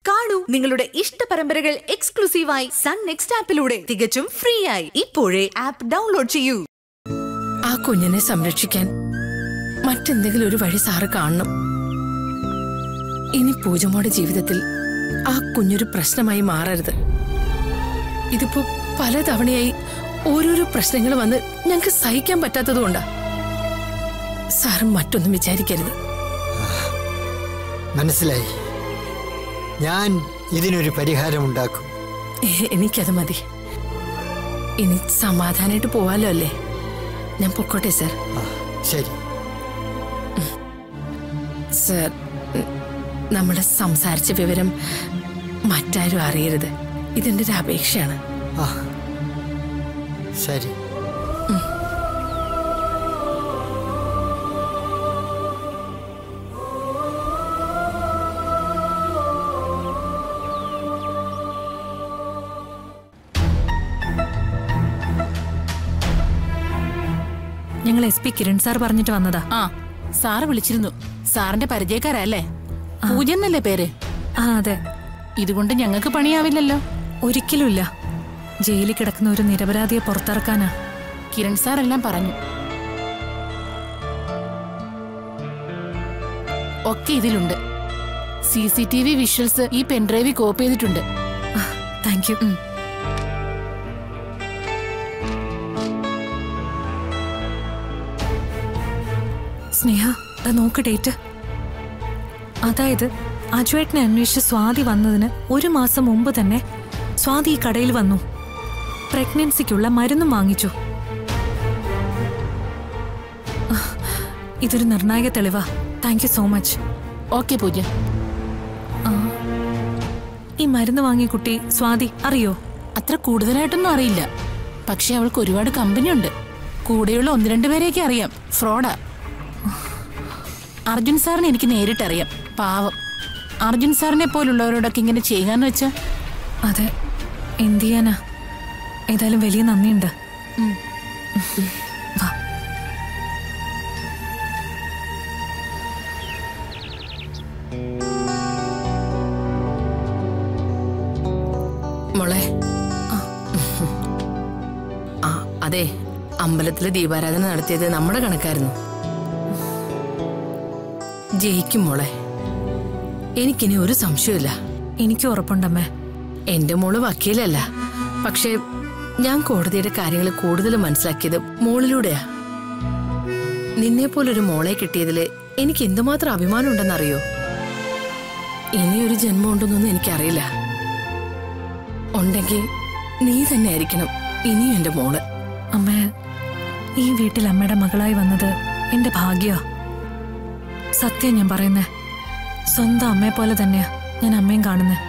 കാണൂ നിങ്ങളുടെ ഇഷ്ട പരമ്പരകൾ എക്സ്ക്ലൂസീവായി സൺ നെക്സ്റ്റ് ആപ്പിലൂടെ തികച്ചും ഫ്രീ ആയി ഇപ്പോഴേ ആപ്പ് ഡൗൺലോഡ് ചെയ്യൂ ആ കുഞ്ഞിനെ സംരക്ഷിക്കാൻ മറ്റെന്തെങ്കിലും ഒരു വഴി സാറ് കാണണം ഇനി പൂജമോടെ ജീവിതത്തിൽ ആ കുഞ്ഞൊരു പ്രശ്നമായി മാറരുത് ഇതിപ്പോ പലതവണയായി ഓരോരോ പ്രശ്നങ്ങൾ വന്ന് ഞങ്ങൾക്ക് സഹിക്കാൻ പറ്റാത്തതുകൊണ്ടാ സാറ് മറ്റൊന്നും വിചാരിക്കരുത് മനസ്സിലായി ഞാൻ ഇതിനൊരു പരിഹാരമുണ്ടാക്കും എ- എനിക്കത് മതി ഇനി സമാധാനമായിട്ട് പോവാലോ അല്ലേ ഞാൻ പൊക്കോട്ടെ സർ ആ, ശരി സർ ഉം, നമ്മുടെ സംസാരിച്ച വിവരം മറ്റാരും അറിയരുത് ഇതെന്റെ ഒരു അപേക്ഷയാണ് ആ ശരി ഞങ്ങൾ എസ് പി കിരൺ സാർ പറഞ്ഞിട്ട് വന്നതാ ആ സാറ് വിളിച്ചിരുന്നു സാറിന്റെ പരിചയക്കാരല്ലേ പൂജ എന്നല്ലേ പേര് ആ അതെ ഇതുകൊണ്ട് ഞങ്ങൾക്ക് പണിയാവില്ലല്ലോ ഒരിക്കലുമില്ല ജയിലിൽ കിടക്കുന്ന ഒരു നിരപരാധിയെ പുറത്തിറക്കാനാ കിരൺ സാർ എല്ലാം പറഞ്ഞു ഒക്കെ ഇതിലുണ്ട് C C T V visuals ഈ പെൻഡ്രൈവിൽ കോപ്പി ചെയ്തിട്ടുണ്ട് താങ്ക് യു സ്നേഹ ദാ നോക്ക് ഡേറ്റ് അതായത് അജുവേട്ടനെ അന്വേഷിച്ച് സ്വാതി വന്നതിന് ഒരു മാസം മുമ്പ് തന്നെ സ്വാതി ഈ കടയിൽ വന്നു പ്രഗ്നൻസിക്കുള്ള മരുന്നും വാങ്ങിച്ചു ആ, ഇതൊരു നിർണായക തെളിവാ thank you so much okay Pooja ഈ മരുന്ന് വാങ്ങിയ കുട്ടി സ്വാതി അറിയോ അത്ര കൂടുതലായിട്ടൊന്നും അറിയില്ല പക്ഷെ അവൾക്ക് ഒരുപാട് കമ്പനിയുണ്ട് കൂടെയുള്ള ഒന്ന് രണ്ട് പേരെയൊക്കെ അറിയാം ഫ്രോഡാ അർജുൻ സാറിനെ എനിക്ക് നേരിട്ടറിയാം പാവം അർജുൻ സാറിനെ പോലുള്ളവരോടൊക്കെ ഇങ്ങനെ ചെയ്യാന്ന് വെച്ചാ അതെ എന്ത് ചെയ്യാനാ ഏതായാലും വലിയ നന്ദിയുണ്ട് വാ മോളെ ആ അതെ അമ്പലത്തിലെ ദീപാരാധന നടത്തിയത് നമ്മുടെ കണക്കായിരുന്നു ജയിക്കും മോളെ എനിക്കിനി ഒരു സംശയമില്ല എനിക്ക് ഉറപ്പുണ്ടമ്മേ എന്റെ മോള് വക്കീലല്ല പക്ഷേ ഞാൻ കോടതിയുടെ കാര്യങ്ങൾ കൂടുതൽ മനസ്സിലാക്കിയത് മോളിലൂടെയാ നിന്നെ പോലൊരു മോളെ കിട്ടിയതില് എനിക്ക് എന്തുമാത്രം അഭിമാനം ഉണ്ടെന്നറിയോ ഇനിയൊരു ജന്മം ഉണ്ടെന്നൊന്നും എനിക്കറിയില്ല ഉണ്ടെങ്കിൽ നീ തന്നെ ആയിരിക്കണം ഇനിയും എന്റെ മോള് അമ്മേ ഈ വീട്ടിൽ അമ്മയുടെ മകളായി വന്നത് എന്റെ ഭാഗ്യമാ സത്യം ഞാൻ പറയുന്നേ സ്വന്തം അമ്മയെ പോലെ തന്നെയാ ഞാൻ അമ്മയും കാണുന്നേ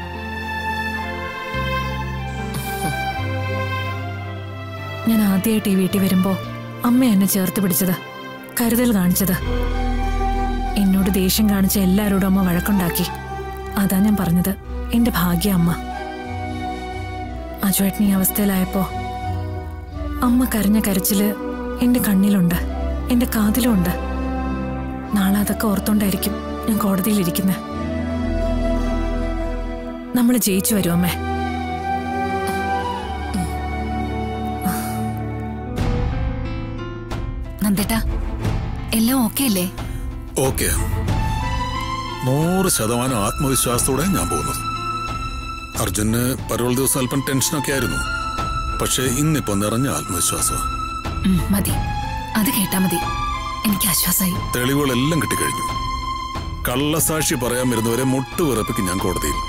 ഞാൻ ആദ്യമായിട്ട് ഈ വീട്ടിൽ വരുമ്പോ അമ്മ എന്നെ ചേർത്ത് പിടിച്ചത് കരുതൽ കാണിച്ചത് എന്നോട് ദേഷ്യം കാണിച്ച എല്ലാവരോടും അമ്മ വഴക്കുണ്ടാക്കി അതാ ഞാൻ പറഞ്ഞത് എന്റെ ഭാഗ്യ അമ്മ അജുവേട്ടൻ ഈ അവസ്ഥയിലായപ്പോ അമ്മ കരഞ്ഞ കരച്ചില് എന്റെ കണ്ണിലുണ്ട് എന്റെ കാതിലുണ്ട് നാളെ അതൊക്കെ ഓർത്തോണ്ടായിരിക്കും ഞാൻ കോടതിയിലിരിക്കുന്നത് നമ്മൾ ജയിച്ചു വരും അമ്മേ നന്ദേട്ടാ എല്ലാം ഓക്കെ അല്ലേ ഓക്കെ നൂറ് ശതമാനം ആത്മവിശ്വാസത്തോടെ ഞാൻ പോകുന്നത് അർജുന് പരോൾ ദിവസം അല്പം ടെൻഷനൊക്കെ ആയിരുന്നു പക്ഷേ ഇന്നിപ്പോ നിറഞ്ഞ ആത്മവിശ്വാസം ഉം, മതി അത് കേട്ടാ മതി എനിക്ക് ആശ്വാസമായി തെളിവുകളെല്ലാം കിട്ടിക്കഴിഞ്ഞു കള്ളസാക്ഷി പറയാൻ വരുന്നവരെ മുട്ടുവിറപ്പിക്കും ഞാൻ കോടതിയിൽ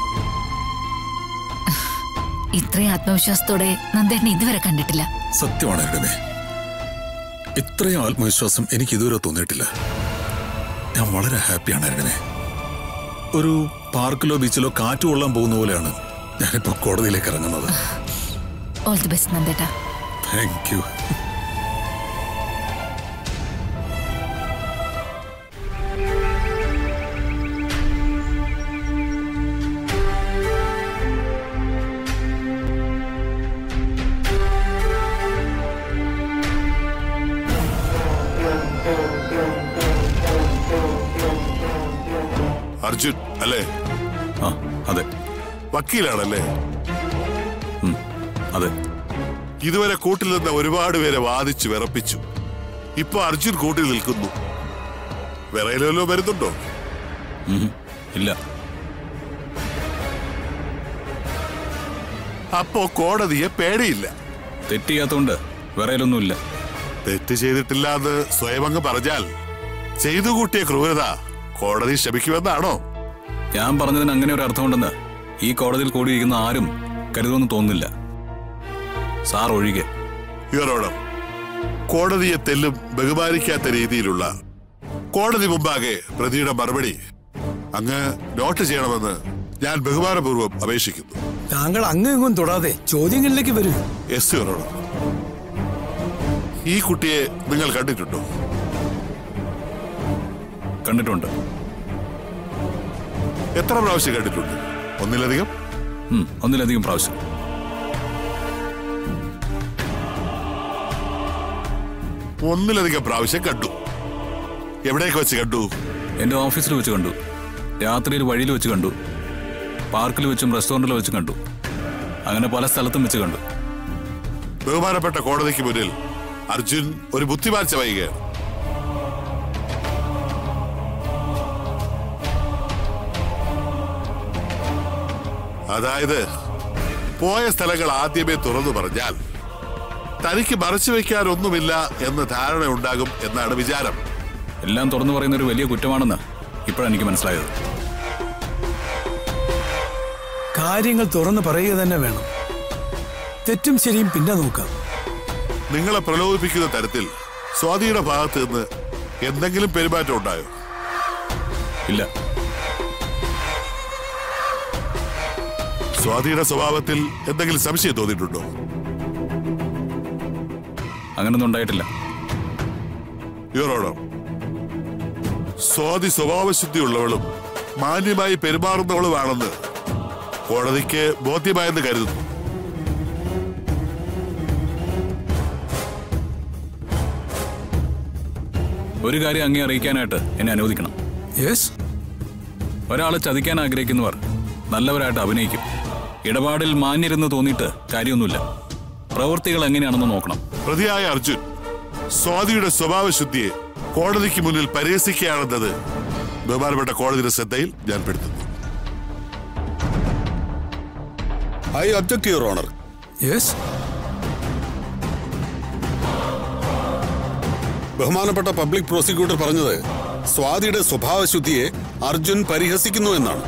ഇത്രയും ആത്മവിശ്വാസത്തോടെ നന്ദേട്ടനെ ഇതുവരെ കണ്ടിട്ടില്ല സത്യമാണ് എരുടമേ ഇത്രയും ആത്മവിശ്വാസം എനിക്ക് ഇതുവരെ തോന്നിയിട്ടില്ല ഞാൻ വളരെ ഹാപ്പിയാണ് എരുടമേ ഒരു പാർക്കിലോ ബീച്ചിലോ കാറ്റ് കൊള്ളാൻ പോകുന്ന പോലെയാണ് ഞാനിപ്പോ കോടതിയിലേക്ക് ഇറങ്ങുന്നത് ഓൾ ദി ബെസ്റ്റ് നന്ദേട്ടാ താങ്ക് യു അർജുൻ അല്ലേ ആ അതെ വക്കീലാണല്ലേ ഉം, അതെ ഇതുവരെ കൂട്ടിൽ നിന്ന് ഒരുപാട് പേരെ വാദിച്ചു വിറപ്പിച്ചു ഇപ്പൊ അർജുൻ കൂട്ടിൽ നിൽക്കുന്നു വിറയിലല്ലോ വരുന്നുണ്ടോ ഉം, ഇല്ല അപ്പോ കോടതിയെ പേടിയില്ല തെറ്റ് ചെയ്യാത്തോണ്ട് വിറയലൊന്നുമില്ല തെറ്റ് ചെയ്തിട്ടില്ല എന്ന് സ്വയം അങ്ങ് പറഞ്ഞാൽ ചെയ്തു കൂട്ടിയ ക്രൂരത കോടതി ക്ഷമിക്കുമെന്നാണോ ഞാൻ പറഞ്ഞതിന് അങ്ങനെ ഒരു അർത്ഥമുണ്ടെന്ന് ഈ കോടതിയിൽ കൂടിയിരിക്കുന്ന ആരും കരുതുമെന്ന് തോന്നുന്നില്ല സാർ ഒഴികെ യുവറോണം കോടതിയെ തെല്ലും ബഹുമാനിക്കാത്ത രീതിയിലുള്ള കോടതി മുമ്പാകെ പ്രതിയുടെ മറുപടി അങ്ങ് നോട്ട് ചെയ്യണമെന്ന് ഞാൻ ബഹുമാനപൂർവ്വം അപേക്ഷിക്കുന്നു താങ്കൾ അങ്ങും ഇങ്ങും തൊടാതെ ചോദ്യങ്ങളിലേക്ക് വരൂ എസ് യുവറോണം ഈ കുട്ടിയെ നിങ്ങൾ കണ്ടിട്ടുണ്ടോ കണ്ടിട്ടുണ്ട് എത്ര പ്രാവശ്യം കണ്ടിട്ടുണ്ട് ഒന്നിലധികം ഉം, ഒന്നിലധികം പ്രാവശ്യം ഒന്നിലധികം പ്രാവശ്യം കണ്ടു എവിടേക്ക് വെച്ച് കണ്ടു എന്റെ ഓഫീസിൽ വെച്ച് കണ്ടു രാത്രിയിൽ വഴിയിൽ വെച്ച് കണ്ടു പാർക്കിൽ വെച്ചും റെസ്റ്റോറന്റിൽ വെച്ചും കണ്ടു അങ്ങനെ പല സ്ഥലത്തും വെച്ച് കണ്ടു ബഹുമാനപ്പെട്ട കോടതിക്ക് മുന്നിൽ അർജുൻ ഒരു ബുദ്ധിമാർച്ച വൈകുകയാണ് അതായത് പോയ സ്ഥലങ്ങൾ ആദ്യമേ തുറന്നു പറഞ്ഞാൽ തനിക്ക് മറച്ചു വെക്കാൻ ഒന്നുമില്ല എന്ന ധാരണ ഉണ്ടാകും എന്നാണ് വിചാരം എല്ലാം തുറന്നു പറയുന്ന ഒരു വലിയ കുറ്റമാണെന്ന് ഇപ്പോഴാണ് എനിക്ക് മനസ്സിലായത് കാര്യങ്ങൾ തുറന്നു പറയുക തന്നെ വേണം തെറ്റും ശരിയും പിന്നെ നോക്കാം നിങ്ങളെ പ്രലോഭിപ്പിക്കുന്ന തരത്തിൽ സ്വാതിയുടെ ഭാഗത്ത് നിന്ന് എന്തെങ്കിലും പെരുമാറ്റം ഉണ്ടായോ ഇല്ല സ്വാതിയുടെ സ്വഭാവത്തിൽ എന്തെങ്കിലും സംശയം തോന്നിയിട്ടുണ്ടോ അങ്ങനൊന്നും ഉണ്ടായിട്ടില്ല യുവറോണർ സ്വാതി സ്വഭാവശുദ്ധിയുള്ളവളും മാന്യമായി പെരുമാറുന്നവളുമാണെന്ന് കോടതിക്ക് ബോധ്യമായെന്ന് കരുതുന്നു ഒരു കാര്യം അങ്ങേ അറിയിക്കാനായിട്ട് എന്നെ അനുവദിക്കണം യെസ് ഒരാളെ ചതിക്കാൻ ആഗ്രഹിക്കുന്നവർ നല്ലവരായിട്ട് അഭിനയിക്കും ഇടപാടിൽ മാന്യരെന്ന് തോന്നിയിട്ട് കാര്യമൊന്നുമില്ല പ്രവൃത്തികൾ എങ്ങനെയാണെന്ന് നോക്കണം പ്രതിയായ അർജുൻ സ്വാതിയുടെ സ്വഭാവശുദ്ധിയെ കോടതിക്ക് മുന്നിൽ പരിഹസിക്കുകയാണെന്നത് ബഹുമാനപ്പെട്ട കോടതിയുടെ ശ്രദ്ധയിൽ ഞാൻ പെടുത്തുന്നു I object your honour yes ബഹുമാനപ്പെട്ട പബ്ലിക് പ്രോസിക്യൂട്ടർ പറഞ്ഞത് സ്വാതിയുടെ സ്വഭാവശുദ്ധിയെ അർജുൻ പരിഹസിക്കുന്നു എന്നാണ്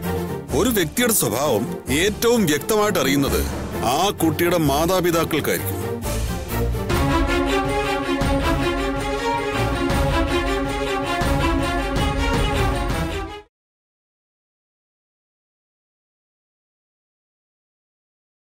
ഒരു വ്യക്തിയുടെ സ്വഭാവം ഏറ്റവും വ്യക്തമായിട്ട് അറിയുന്നത് ആ കുട്ടിയുടെ മാതാപിതാക്കൾക്കായിരിക്കും